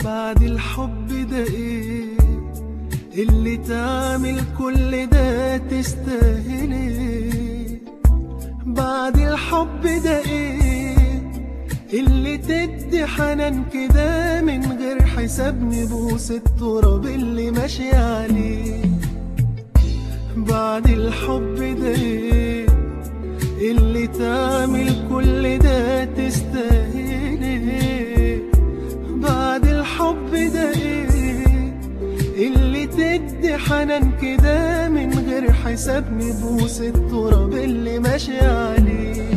بعد الحب ده ايه اللي تعمل كل ده تستاهل ايه بعد الحب ده ايه اللي تدي حنان كده من غير حساب نبوس التراب اللي ماشي عليه بعد الحب ده ايه اللي تعمل كل ده تستاهل ايه بعد الحب ده ايه اللي تدي حنان كده من غير حساب نبوس التراب اللي ماشي عليه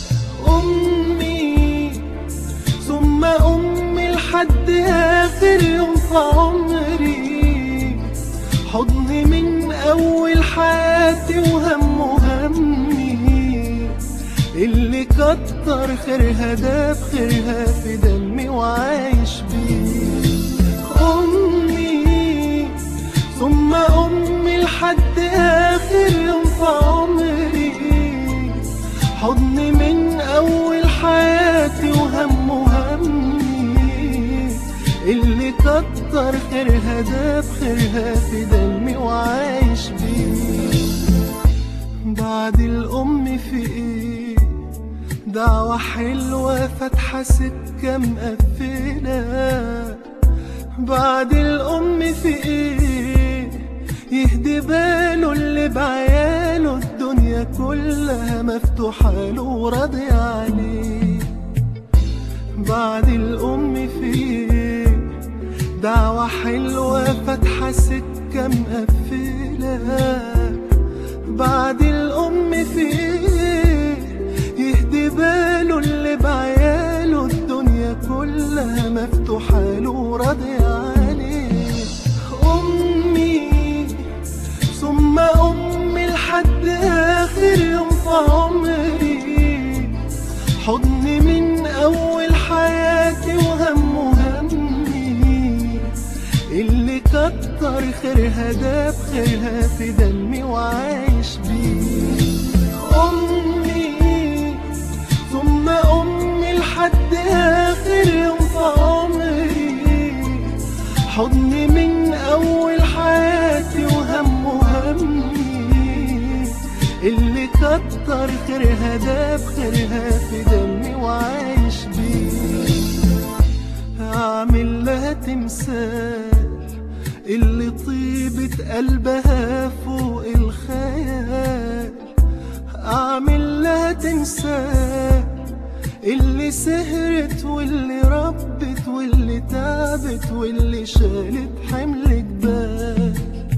أمي ثم أمي لحد آخر يوم في عمري حضني من أول حياتي وهم همي اللي كتر خيرها ده بخيرها في دمي وعايش بيه أمي ثم أمي لحد آخر يوم في عمري حضني من أول حياتي وهم همي اللي كتر خيرها ده بخيرها في دمي وعايش بيه بعد الأم في إيه دعوة حلوة فاتحة سكة مقفلة بعد الأم في إيه يهدي باله اللي بعياله الدنيا كلها مفتوحة له وراضي عليه بعد الأم في إيه دعوة حلوة فاتحة سكة مقفلة بعد الأم في إيه يهدي باله اللي بعياله الدنيا كلها مفتوحة له وراضي عليه أمي ثم أمي لحد آخر يوم في عمري حضني من أول حياتي وهم همي اللي كتر خيرها ده بخيرها في دمي وعايش بيه أمي ثم أمي لحد آخر يوم في عمري حضني من أول حياتي وهم همي اللي كتر خيرها ده بخيرها في دمي وعايش بيه أعمل لها تمثال اللي طيبة قلبها فوق الخيال أعمل لها تمثال اللي سهرت واللي ربت واللي تعبت واللي شالت حمل جبال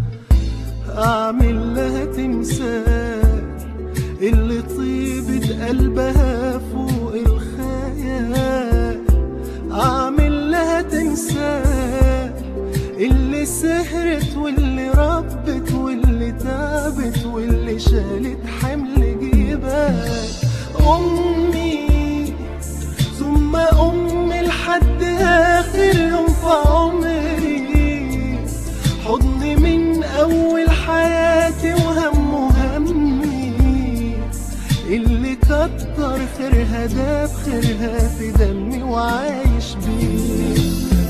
أعمل لها تمثال اللي طيبة قلبها فوق الخيال أعمل لها تمثال اللي سهرت واللي ربت واللي تعبت واللي شالت حمل جبال أمي ثم أمي لحد آخر يوم في عمري حضني من أول حياتي وهم همي اللي كتر خيرها ده بخيرها في دمي وعايش بيه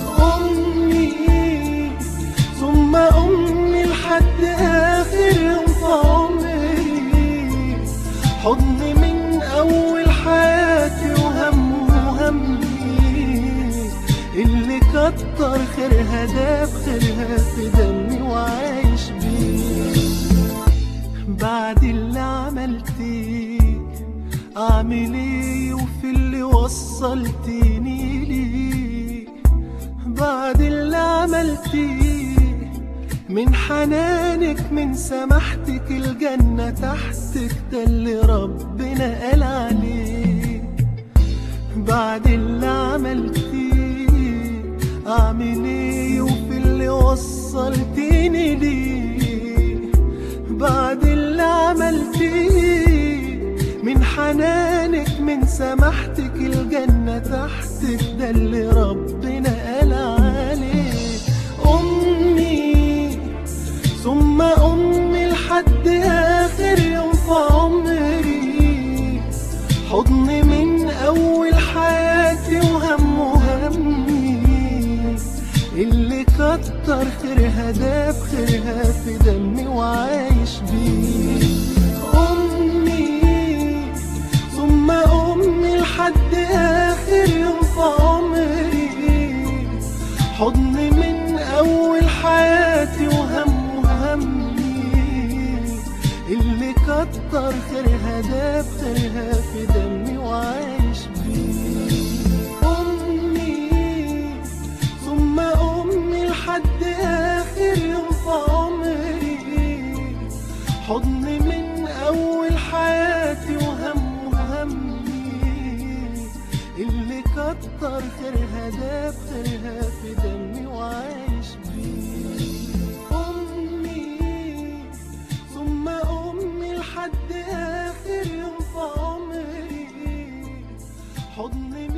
أمي ثم أمي لحد آخر يوم في عمري حضني من أول حياتي وهم همي اللي كتر خيرها ده بخيرها في دمي وعايش بيه بعد اللي عملتيه أعمل إيه وفي اللي وصلتني ليه بعد اللي عملتيه من حنانك من سماحتك الجنة تحتك ده اللي ربنا قال عليه بعد اللي عملتيه أعمل إيه وفي اللي وصلتني ليه بعد اللي عملتيه من حنانك من سماحتك الجنة تحتك ده اللي ربنا قال عليه أمي ثم أمي لحد آخر يوم في عمري حضني من أول حياتي وهم همي كتر خيرها ده بخيرها في دمي وعايش بيه أمي ثم أمي لحد آخر يوم في عمري حضن من أول حياتي وهم وهمي اللي كتر خيرها ده بخيرها في دمي وعايش بيه أمي ثم أمي لحد آخر يوم في عمري حضن من أول حياتي وهم وهمي اللي كتر خيرها ده بخيرها في دمي وعايش بيه أمي ثم أمي لحد آخر يوم في عمري حضن